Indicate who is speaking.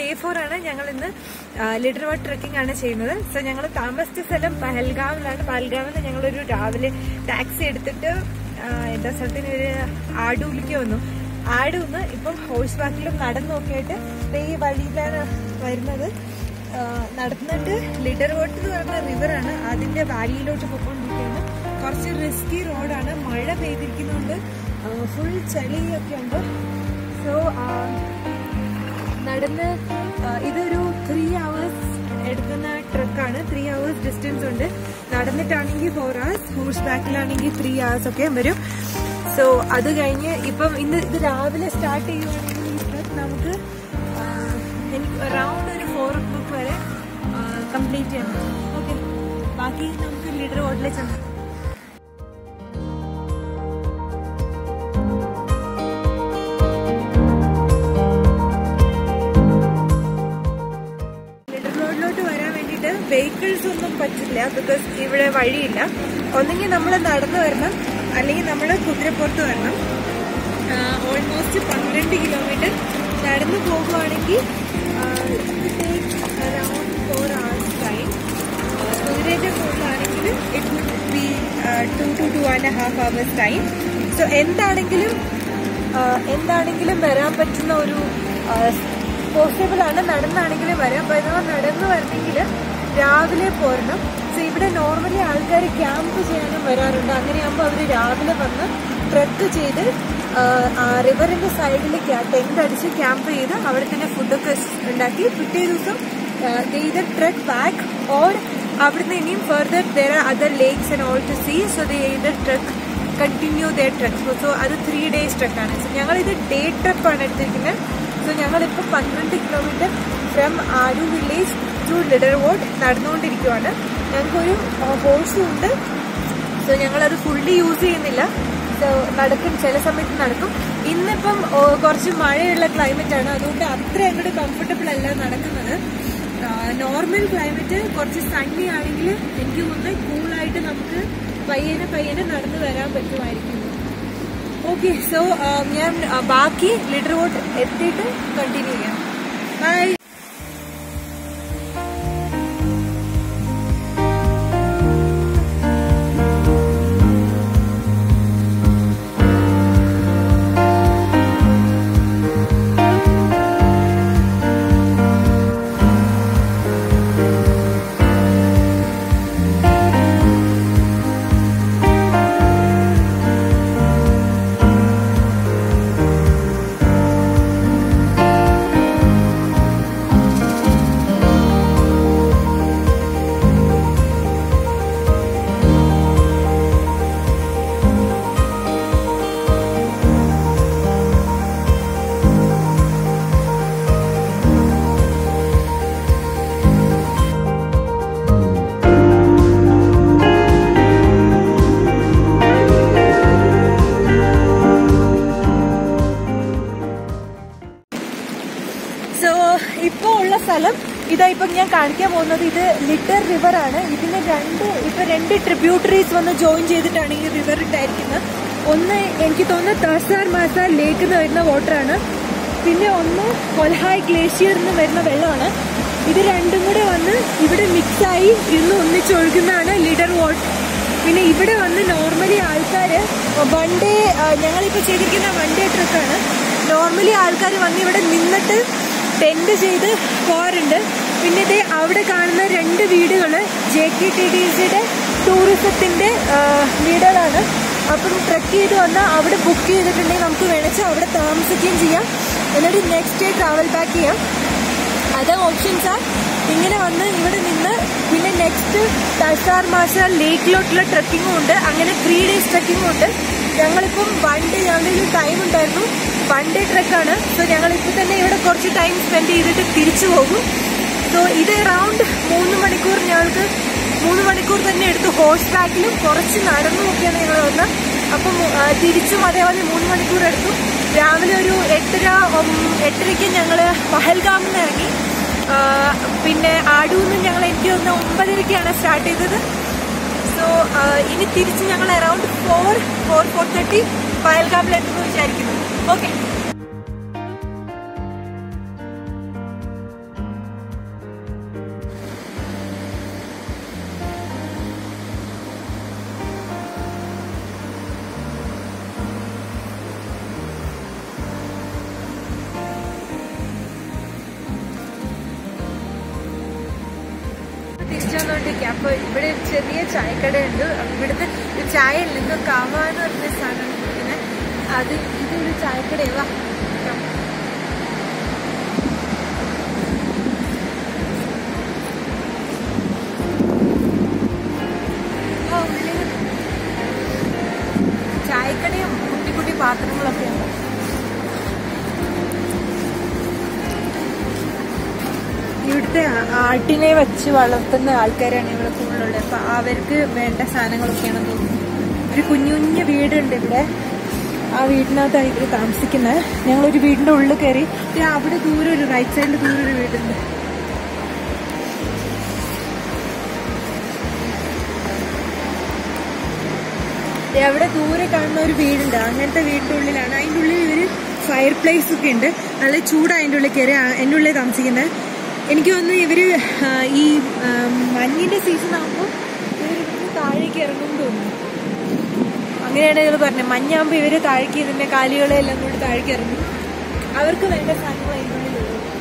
Speaker 1: four ആണ് ഞങ്ങൾ ഇന്ന് ലിറ്റർ വാട്ട് ട്രക്കിംഗ് ആണ് ചെയ്യുന്നത് സോ ഞങ്ങൾ താമസിച്ച സ്ഥലം പഹൽഗാമിലാണ് പഹൽഗാമിൽ നിന്ന് ഞങ്ങളൊരു രാവിലെ ടാക്സി എടുത്തിട്ട് ആ, എന്താ സ്ഥലത്തിന് ഒരു ആഡൂലിക്ക് വന്നു ആഡൂന്ന് ഇപ്പം ഹോഴ്സ് ബാക്കിലും നടന്നൊക്കെ ആയിട്ട് ദേ ഈ വഴിയിലാണ് വരുന്നത് ആ, നടന്നിട്ട് ലിഡർ വാട്ട് എന്ന് പറയുന്ന റിവറാണ് അതിന്റെ വാലിയിലോട്ട് പോയിക്കൊണ്ടിരിക്കുകയാണ് കുറച്ച് റിസ്കി റോഡാണ് മഴ പെയ്തിരിക്കുന്നുണ്ട് ഫുൾ ചളിയൊക്കെ ഉണ്ട് സോ നടന്ന് ആ, ഇതൊരു ത്രീ അവേഴ്സ് എടുക്കുന്ന ട്രക്കാണ് ത്രീ അവേഴ്സ് ഡിസ്റ്റൻസ് ഉണ്ട് നടന്നിട്ടാണെങ്കിൽ ഫോർ അവേഴ്സ് ഹോഴ്സ് ബാക്കിലാണെങ്കിൽ ത്രീ അവേഴ്സ് ഒക്കെ വരും സോ അത് കഴിഞ്ഞ് ഇപ്പം ഇന്ന് ഇത് രാവിലെ സ്റ്റാർട്ട് ചെയ്യുവാണെങ്കിൽ ഈ ട്രക്ക് നമുക്ക് ആ, എനിക്ക് അറൗണ്ട് ഒരു ഫോർ ഒ ക്ലോക്ക് വരെ കംപ്ലീറ്റ് ചെയ്യാൻ പറ്റും ഓക്കെ ബാക്കി നമുക്ക് ലീഡർ ഹോട്ടലിൽ ചെന്ന് ലിറ്റർ റോഡിലോട്ട് വരാൻ വേണ്ടിയിട്ട് വെഹിക്കിൾസ് ഒന്നും പറ്റില്ല ബിക്കോസ് ഇവിടെ വഴിയില്ല ഒന്നെങ്കിൽ നമ്മൾ നടന്നു വരണം അല്ലെങ്കിൽ നമ്മൾ കുതിരപ്പുറത്ത് വരണം ഓൾമോസ്റ്റ് പന്ത്രണ്ട് കിലോമീറ്റർ നടന്നു പോകുവാണെങ്കിൽ അറൗണ്ട് ഫോർ അവേഴ്സ് ടൈം കുതിരയുടെ പോകുകയാണെങ്കിൽ it would be two two two and half hours time so എന്താണെങ്കിലും ആ, എന്താണെങ്കിലും വരാൻ പറ്റുന്ന ഒരു പോസിബിൾ ആണ് നടന്നാണെങ്കിലും വരാം അപ്പോൾ ഇതാ നടന്ന് വരണമെങ്കിൽ രാവിലെ പോരണം സോ ഇവിടെ നോർമലി ആൾക്കാർ ക്യാമ്പ് ചെയ്യാനും വരാറുണ്ട് അങ്ങനെയാകുമ്പോൾ അവർ രാവിലെ വന്ന് ട്രക്ക് ചെയ്ത് റിവറിന്റെ സൈഡിൽ ടെന്റ് അടിച്ച് ക്യാമ്പ് ചെയ്ത് അവിടെ തന്നെ ഫുഡൊക്കെ ഉണ്ടാക്കി പിറ്റേ ദിവസം ഇത് ട്രക്ക് ബാക്ക് ഓർ അവിടുന്ന് ഇനിയും further there are other lakes and all to see so the ഇത് trek continue the trek so അത് ത്രീ ഡേയ്സ് ട്രക്കാണ് സോ ഞങ്ങളിത് ഡേ ട്രിപ്പാണ് എടുത്തിരിക്കുന്നത് സോ ഞങ്ങളിപ്പോൾ പന്ത്രണ്ട് kilometre from Aru village to Lidderwat നടന്നുകൊണ്ടിരിക്കുവാണ് ഞങ്ങൾക്കൊരു ഹോഴ്സും ഉണ്ട് സോ ഞങ്ങളത് ഫുള്ളി യൂസ് ചെയ്യുന്നില്ല സോ നടക്കും ചില സമയത്ത് നടക്കും ഇന്നിപ്പം ഓ, കുറച്ച് മഴയുള്ള ക്ലൈമറ്റ് ആണ് അതുകൊണ്ട് അത്ര അങ്ങോട്ട് കംഫർട്ടബിൾ അല്ല നടക്കുന്നത് നോർമൽ ക്ലൈമറ്റ് കുറച്ച് സണ്ണി ആണെങ്കിൽ എനിക്ക് തോന്നുന്നത് കൂളായിട്ട് നമുക്ക് പയ്യനെ പയ്യനെ നടന്നു വരാൻ പറ്റുമായിരിക്കും ഓക്കെ സോ ഞാൻ ആ, ബാക്കി ലിറ്റർ വോട്ട് എത്തിയിട്ട് കണ്ടിന്യൂ ചെയ്യാം ബൈ സോ ഇപ്പോൾ ഉള്ള സ്ഥലം ഇതാ ഇപ്പം ഞാൻ കാണിക്കാൻ പോകുന്നത് ഇത് ലിറ്റർ റിവർ ആണ് ഇതിന് രണ്ട് ഇപ്പൊ രണ്ട് ട്രിബ്യൂട്ടറീസ് വന്ന് ജോയിൻ ചെയ്തിട്ടാണ് ഈ റിവർ ഉണ്ടായിരിക്കുന്നത് ഒന്ന് എനിക്ക് തോന്നുന്നു തസാർ മാസാർ ലേക്ക് നിന്ന് വരുന്ന വാട്ടറാണ് പിന്നെ ഒന്ന് കൊൽഹായ് ഗ്ലേഷ്യറിൽ നിന്ന് വരുന്ന വെള്ളമാണ് ഇത് രണ്ടും കൂടെ വന്ന് ഇവിടെ മിക്സായി ഇന്ന് ഒന്നിച്ചൊഴുകുന്നതാണ് ലിഡർ വാട്ടർ പിന്നെ ഇവിടെ വന്ന് നോർമലി ആൾക്കാർ വൺ ഡേ ഞങ്ങളിപ്പോൾ ചെയ്തിരിക്കുന്ന വൺ ഡേ ട്രിപ്പാണ് നോർമലി ആൾക്കാർ വന്ന് ഇവിടെ നിന്നിട്ട് ടെൻറ്റ് ചെയ്ത് പോകാറുണ്ട് പിന്നെ ഇത് അവിടെ കാണുന്ന രണ്ട് വീടുകൾ ജെ കെ ടി ഡി സിയുടെ ടൂറിസത്തിൻ്റെ വീടുകളാണ് അപ്പം ട്രക്ക് ചെയ്ത് വന്നാൽ അവിടെ ബുക്ക് ചെയ്തിട്ടുണ്ടെങ്കിൽ നമുക്ക് വേണമെങ്കിൽ അവിടെ താമസിക്കുകയും ചെയ്യാം എന്നിട്ട് നെക്സ്റ്റ് ഡേ ട്രാവൽ ബാക്ക് ചെയ്യാം അതർ ഓപ്ഷൻസ് ആ ഇങ്ങനെ വന്ന് ഇവിടെ നിന്ന് പിന്നെ നെക്സ്റ്റ് തസാർ മാസ ലേക്കിലോട്ടുള്ള ട്രക്കിങ്ങും ഉണ്ട് അങ്ങനെ ത്രീ ഡേയ്സ് ട്രക്കിങ്ങും ഉണ്ട് ഞങ്ങളിപ്പം വൺ ഡേ ഞങ്ങളുടെ ടൈം ഉണ്ടായിരുന്നു വൺ ഡേ ട്രക്കാണ് സോ ഞങ്ങൾ ഇപ്പോൾ തന്നെ ഇവിടെ കുറച്ച് ടൈം സ്പെൻഡ് ചെയ്തിട്ട് തിരിച്ചു പോകും സോ ഇത് അറൗണ്ട് മൂന്ന് മണിക്കൂർ ഞങ്ങൾക്ക് മൂന്ന് മണിക്കൂർ തന്നെ എടുത്തു ഹോഴ്സ് ബാക്കിലും കുറച്ച് നടന്നു നോക്കിയാണ് ഞങ്ങൾ വന്നത് അപ്പം ആ, തിരിച്ചും അതേപോലെ മൂന്ന് മണിക്കൂർ എടുത്തു രാവിലെ ഒരു എട്ടര ഒം- എട്ടരയ്ക്ക് ഞങ്ങൾ പഹൽഗാമിൽ നിന്ന് ഇറങ്ങി ആ, പിന്നെ ആഡൂന്ന് ഞങ്ങൾ എനിക്ക് തോന്നുന്ന ഒമ്പതരയ്ക്കാണ് സ്റ്റാർട്ട് ചെയ്തത് സോ ഇനി തിരിച്ച് ഞങ്ങൾ around four four four thirty പഹൽഗാമിലെത്തുമെന്ന് വിചാരിക്കുന്നു ഓക്കെ ഫുഡൊക്കെ അപ്പൊ ഇവിടെ ഒരു ചെറിയ ചായക്കടയുണ്ട് അപ്പൊ ഇവിടുത്തെ ഒരു ചായ ഉണ്ടെന്ന് കാവ എന്ന് പറഞ്ഞ സാധനം കുടിക്കുന്നത് അത് ഇതൊരു ചായക്കടയാ ചായക്കടയും കുട്ടി കുട്ടി പാത്രങ്ങളൊക്കെ ഉണ്ട് ഇവിടുത്തെ ആട്ടിനെ വെച്ച് വളർത്തുന്ന ആൾക്കാരാണ് ഇവിടെ കൂടുതലുള്ളത് അപ്പൊ അവർക്ക് വേണ്ട സാധനങ്ങളൊക്കെയാണ് തോന്നുന്നു ഒരു കുഞ്ഞു കുഞ്ഞു വീടുണ്ട് ഇവിടെ ആ വീടിനകത്താണ് ഇവർ താമസിക്കുന്നത് ഞങ്ങളൊരു വീടിന്റെ ഉള്ളിൽ കയറി ദേ അവിടെ ദൂരെ ഒരു റൈറ്റ് സൈഡിൽ ദൂരെ ഒരു വീടുണ്ട് ദേ അവിടെ ദൂരെ കാണുന്ന ഒരു വീടുണ്ട് അങ്ങനത്തെ വീടിന്റെ ഉള്ളിലാണ് അതിന്റെ ഉള്ളിൽ ഇവര് ഫയർ പ്ലേസ് ഒക്കെ ഉണ്ട് നല്ല ചൂട് അതിന്റെ ഉള്ളിൽ കയറി ആ- അതിന്റെ ഉള്ളിൽ താമസിക്കുന്നത് എനിക്ക് തോന്നുന്നു ഇവര് ആ, ഈ ആ, മഞ്ഞിന്റെ സീസൺ ആകുമ്പോൾ ഇവർ ഇവിടുന്ന് താഴേക്ക് ഇറങ്ങും തോന്നുന്നു അങ്ങനെയാണ് ഇവർ പറഞ്ഞത് മഞ്ഞാകുമ്പോൾ ഇവര് താഴേക്ക് ഇതിന്റെ കാലുകളെല്ലാം കൂടി താഴേക്ക് ഇറങ്ങും അവർക്ക് വേണ്ട സാധനങ്ങൾ അതിൻ്റെ ഉള്ളിലുള്ളൂ